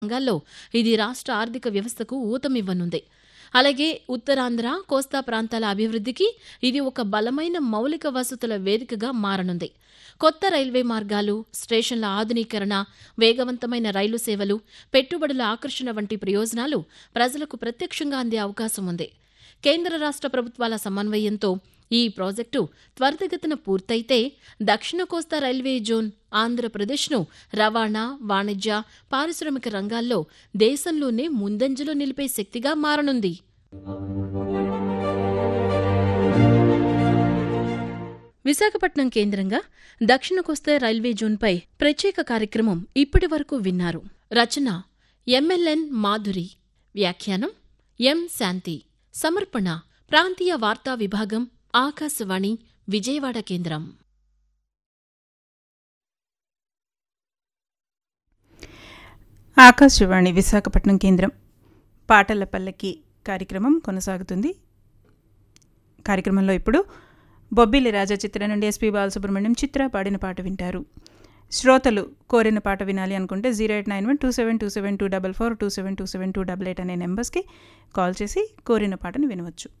రంగాల్లో ఇది రాష్ట్ర ఆర్థిక వ్యవస్థకు ఊతమివ్వనుంది అలాగే ఉత్తరాంధ్ర కోస్తా ప్రాంతాల అభివృద్ధికి ఇది ఒక బలమైన మౌలిక వసతుల వేదికగా మారనుంది కొత్త రైల్వే మార్గాలు స్టేషన్ల ఆధునీకరణ వేగవంతమైన రైలు సేవలు పెట్టుబడుల ఆకర్షణ వంటి ప్రయోజనాలు ప్రజలకు ప్రత్యక్షంగా అందే అవకాశం ఉంది కేంద్ర రాష్ట్ర ప్రభుత్వాల సమన్వయంతో ఈ ప్రాజెక్టు త్వరితగతిన పూర్తయితే దక్షిణ కోస్తా రైల్వే జోన్ ఆంధ్రప్రదేశ్ను రవాణా వాణిజ్య పారిశ్రామిక రంగాల్లో దేశంలోనే ముందంజలో నిలిపే శక్తిగా మారనుంది విశాఖపట్నం కేంద్రంగా దక్షిణ కోస్తా రైల్వే జోన్పై ప్రత్యేక కార్యక్రమం ఇప్పటి వరకు విన్నారు రచన ఎంఎల్ఎన్ మాధురి వ్యాఖ్యానం ఎం శాంతి సమర్పణ ప్రాంతీయ వార్తా విభాగం ఆకాశవాణి విజయవాడ కేంద్రం ఆకాశవాణి విశాఖపట్నం కేంద్రం పాటల పల్లకి కార్యక్రమం కొనసాగుతుంది కార్యక్రమంలో ఇప్పుడు బొబ్బిలి రాజా చిత్రం నుండి ఎస్పి బాలసుబ్రహ్మణ్యం చిత్ర పాడిన పాట వింటారు శ్రోతలు కోరిన పాట వినాలి అనుకుంటే zero eight nine one two seven two seven two double four two seven two seven two double eight అనే నెంబర్స్కి కాల్ చేసి కోరిన పాటను వినవచ్చు